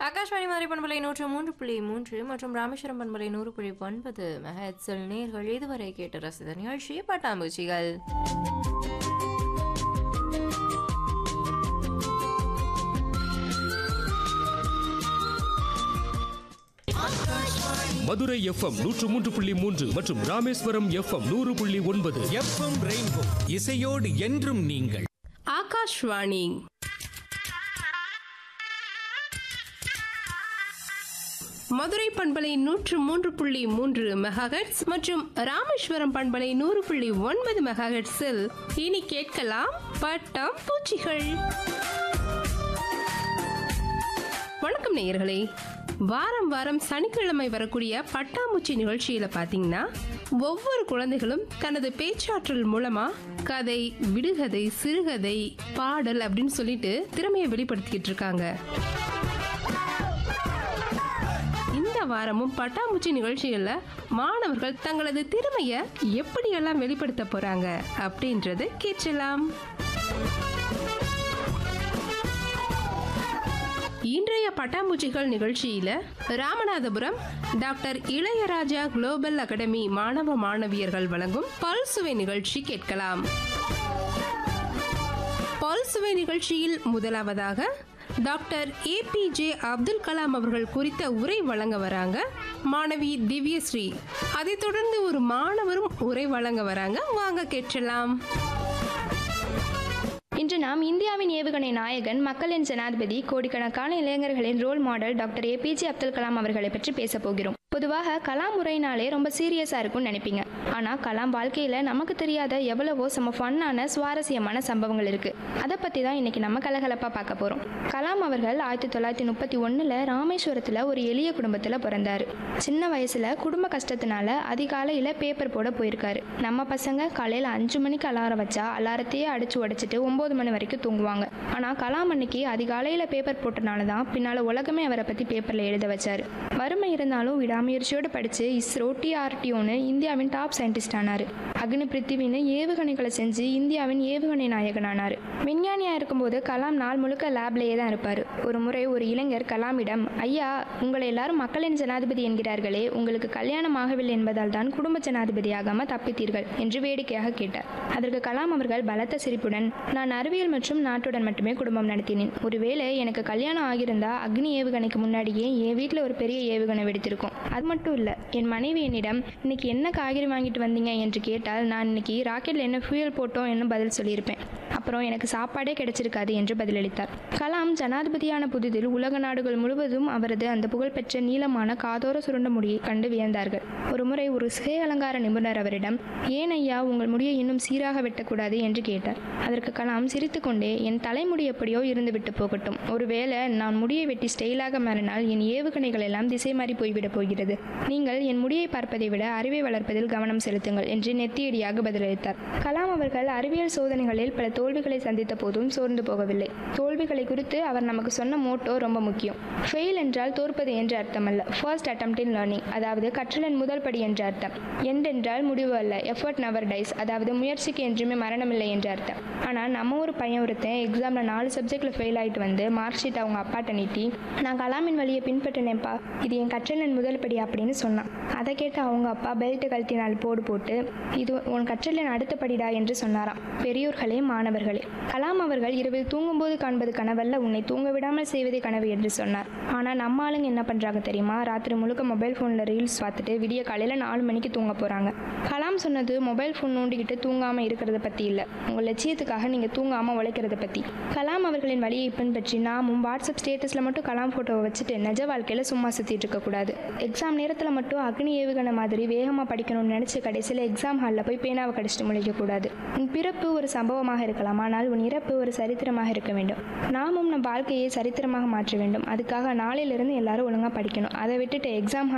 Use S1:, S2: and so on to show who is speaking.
S1: ஆகாஷ்வாணி மாதிரி பண்பலை நூற்று மூன்று புள்ளி மூன்று மற்றும் ராமேஸ்வரம் பண்பலை நூறு புள்ளி ஒன்பது மெஹட்ஸில் நேர்கள் இதுவரை கேட்டு ரசித்த நிகழ்ச்சி பட்டாம்பூச்சிகள்
S2: மதுரை எஃப்எம் நூற்று மூன்று புள்ளி மூன்று மற்றும் ராமேஸ்வரம் எஃப்எம் நூறு புள்ளி ஒன்பது
S3: எஃப்எம் ரெயின்போ இசையோடு என்றும் நீங்கள்
S4: ஆகாஷ்வாணி மதுரை பண்பலை நூற்று மூன்று புள்ளி மூன்று மெகாஹெட்ஸ் மற்றும் ராமேஸ்வரம் பண்பலை நூறு புள்ளி ஒன்பது மெகாஹெட்ஸில் இனி கேட்கலாம் பட்டம் பூச்சிகள் வணக்கம் நேயர்களே வாரம் வாரம் சனிக்கிழமை வரக்கூடிய பட்டாம்பூச்சி நிகழ்ச்சியில பாத்தீங்கன்னா ஒவ்வொரு குழந்தைகளும் தனது பேச்சாற்றல் மூலமா கதை விடுகதை சிறுகதை பாடல் அப்படின்னு சொல்லிட்டு திறமையை வெளிப்படுத்திக்கிட்டு இருக்காங்க இந்த வாரமும் பட்டாம்பூச்சி நிகழ்ச்சிகள்ல மாணவர்கள் தங்களது திறமைய எப்படியெல்லாம் வெளிப்படுத்த போறாங்க அப்படின்றத கேட்கலாம் இன்றைய பட்டாம்பூச்சிகள் நிகழ்ச்சியில Ramanathapuram doctor Ilaiyaraaja global academy மாணவ மாணவியர்கள் வழங்கும் பல்சுவை நிகழ்ச்சி கேட்கலாம் பல்சுவை நிகழ்ச்சியில் முதலாவதாக டாக்டர் ஏபிஜே அப்துல் கலாம் அவர்கள் குறித்த உரை வழங்க வராங்க மாணவி திவ்யஸ்ரீ அதைத் தொடர்ந்து ஒரு மாணவரும் உரை வழங்க வராங்க வாங்க கேட்கலாம்
S5: இன்று நாம் இந்தியாவின் ஏவுகணை நாயகன் மக்களின் ஜனாதிபதி கோடிக்கணக்கான இளைஞர்களின் role model doctor A P J Abdul Kalam அவர்களை பற்றி பேச போகிறோம் பொதுவாக கலாம் உரையினாலே ரொம்ப சீரியஸாக இருக்கும்னு நினைப்பீங்க ஆனால் கலாம் வாழ்க்கையில் நமக்கு தெரியாத எவ்வளவோ செம்ம ஃபன்னான சுவாரஸ்யமான சம்பவங்கள் இருக்குது அதை பற்றி தான் இன்றைக்கி நம்ம கலகலப்பாக பார்க்க போகிறோம் கலாம் அவர்கள் ஆயிரத்தி தொள்ளாயிரத்தி முப்பத்தி ஒன்றில் ராமேஸ்வரத்தில் ஒரு எளிய குடும்பத்தில் பிறந்தார் சின்ன வயசில் குடும்ப கஷ்டத்தினால அதிகாலையில் பேப்பர் போட போயிருக்காரு நம்ம பசங்க காலையில் அஞ்சு மணிக்கு அலாரம் வச்சா அலாரத்தையே அடிச்சு உடைச்சிட்டு ஒம்பது மணி வரைக்கும் தூங்குவாங்க ஆனால் கலாம் அன்னைக்கு அதிகாலையில் பேப்பர் போட்டனால தான் பின்னால் உலகமே அவரை பற்றி பேப்பரில் எழுத வச்சார் வறுமை இருந்தாலும் விடாமுயற்சியோடு படித்து இஸ்ரோ டிஆர்டிஓன்னு இந்தியாவின் டாப் சயின்டிஸ்ட் ஆனார் அக்னி பிருத்திவின்னு ஏவுகணைகளை செஞ்சு இந்தியாவின் ஏவுகணை நாயகன் ஆனார் விஞ்ஞானியாக இருக்கும்போது கலாம் நாள் முழுக்க லேப்லேயே தான் இருப்பார் ஒரு முறை ஒரு இளைஞர் கலாமிடம் ஐயா உங்களை எல்லாரும் மக்களின் ஜனாதிபதி என்கிறார்களே உங்களுக்கு கல்யாணம் ஆகவில்லை என்பதால் தான் குடும்ப ஜனாதிபதியாகாம தப்பித்தீர்கள் என்று வேடிக்கையாக கேட்டார் அதற்கு கலாம் அவர்கள் பலத்த சிரிப்புடன் நான் அறிவியல் மற்றும் நாட்டுடன் மட்டுமே குடும்பம் நடத்தினேன் ஒருவேளை எனக்கு கல்யாணம் ஆகியிருந்தா அக்னி ஏவுகணைக்கு முன்னாடியே என் வீட்டில் ஒரு பெரிய ஏவுகணை வெடித்திருக்கும் அது மட்டும் இல்லை என் மனைவி என்னிடம் இன்னைக்கு என்ன காய்கறி வாங்கிட்டு வந்தீங்க என்று கேட்டால் நான் இன்னைக்கு ராக்கெட்டில் என்ன ஃபியூயல் போட்டோம் என்று பதில் சொல்லியிருப்பேன் அப்புறம் எனக்கு சாப்பாடே கிடைச்சிருக்காது என்று பதிலளித்தார் கலாம் ஜனாதிபதியான புதிதில் உலக நாடுகள் முழுவதும் அவரது அந்த புகழ்பெற்ற நீளமான காதோர சுருண்ட முடியை கண்டு வியந்தார்கள் ஒரு முறை ஒரு சிகை அலங்கார நிபுணர் அவரிடம் ஏன் ஐயா உங்கள் முடியை இன்னும் சீராக வெட்டக்கூடாது என்று கேட்டார் அதற்கு கலாம் சிரித்துக்கொண்டே என் தலைமுடி எப்படியோ இருந்து விட்டு போகட்டும் ஒருவேளை நான் முடியை வெட்டி ஸ்டைலாக மாறினால் என் ஏவுகணைகள் எல்லாம் திசை மாறி போய்விடப் போகிறது நீங்கள் என் முடியை பார்ப்பதை விட அறிவை வளர்ப்பதில் கவனம் செலுத்துங்கள் என்று நெத்தியடியாக பதிலளித்தார் கலாம் அவர்கள் அறிவியல் சோதனைகளில் பல தோல்விகளை சந்தித்த போதும் சோர்ந்து போகவில்லை தோல்விகளை குறித்து அவர் நமக்கு சொன்ன மோட்டோ ரொம்ப முக்கியம் ஃபெயில் என்றால் தோற்பது என்று அர்த்தமல்ல ஃபர்ஸ்ட் attempt in லேர்னிங் அதாவது கற்றலின் முதல் படி என்ற அர்த்தம் எண்ட் என்றால் முடிவு அல்ல எஃபர்ட் நவர் டைஸ் அதாவது முயற்சிக்கு என்றுமே மரணமில்லை என்ற அர்த்தம் ஆனால் நம்ம ஒரு பையன் ஒருத்தன் எக்ஸாமில் நாலு சப்ஜெக்டில் ஃபெயில் ஆகிட்டு வந்து மார்க் ஷீட் அவங்க அப்பாட்ட நீட்டி நான் கலாமின் வழியை பின்பற்றினேன்ப்பா இது என் கற்றலின் முதல் படி அப்படின்னு சொன்னான் அதை கேட்டு அவங்க அப்பா பெல்ட் கழட்டி நாலு போடு போட்டு இது உன் கற்றலின் அடுத்த படிடா என்று சொன்னாராம் பெரியோர்களே மாணவர்களே கலாம் அவர்கள் இரவில் தூங்கும்போது காண்பது கனவல்ல உன்னை தூங்க விடாமல் செய்வதே கனவு என்று சொன்னார் ஆனால் நம்ம ஆளுங்க என்ன பண்ணுறாங்க தெரியுமா ராத்திரி முழுக்க மொபைல் ஃபோனில் ரீல்ஸ் பார்த்துட்டு விடிய காலையில் நாலு மணிக்கு தூங்க போகிறாங்க கலாம் சொன்னது மொபைல் ஃபோன் நோண்டிக்கிட்டு தூங்காமல் இருக்கிறத பற்றி இல்லை உங்கள் லட்சியத்துக்காக நீங்கள் தூங்காமல் உழைக்கிறத பற்றி கலாம் அவர்களின் வழியை பின்பற்றி நாமும் வாட்ஸ்அப் ஸ்டேட்டஸில் மட்டும் கலாம் ஃபோட்டோவை வச்சுட்டு நிஜ வாழ்க்கையில் சும்மா சுற்றிட்டு இருக்கக்கூடாது எக்ஸாம் நேரத்தில் மட்டும் அக்னி ஏவுகணை மாதிரி வேகமாக படிக்கணும்னு நினச்சி கடைசியில் எக்ஸாம் ஹாலில் போய் பேனாவை கடிச்சிட்டு முழிக்கக்கூடாது உன் பிறப்பு ஒரு சம்பவமாக இருக்கலாம் ஆனால் உன் இறப்பு ஒரு சரித்திரமாக இருக்க வேண்டும் நாமும் நம் வாழ்க்கையை சரித்திரமாக மாற்ற வேண்டும் அதுக்காக நாளையிலிருந்து எல்லாரும் ஒழுங்காக படிக்கணும் அதை விட்டுட்டு எக்ஸாம்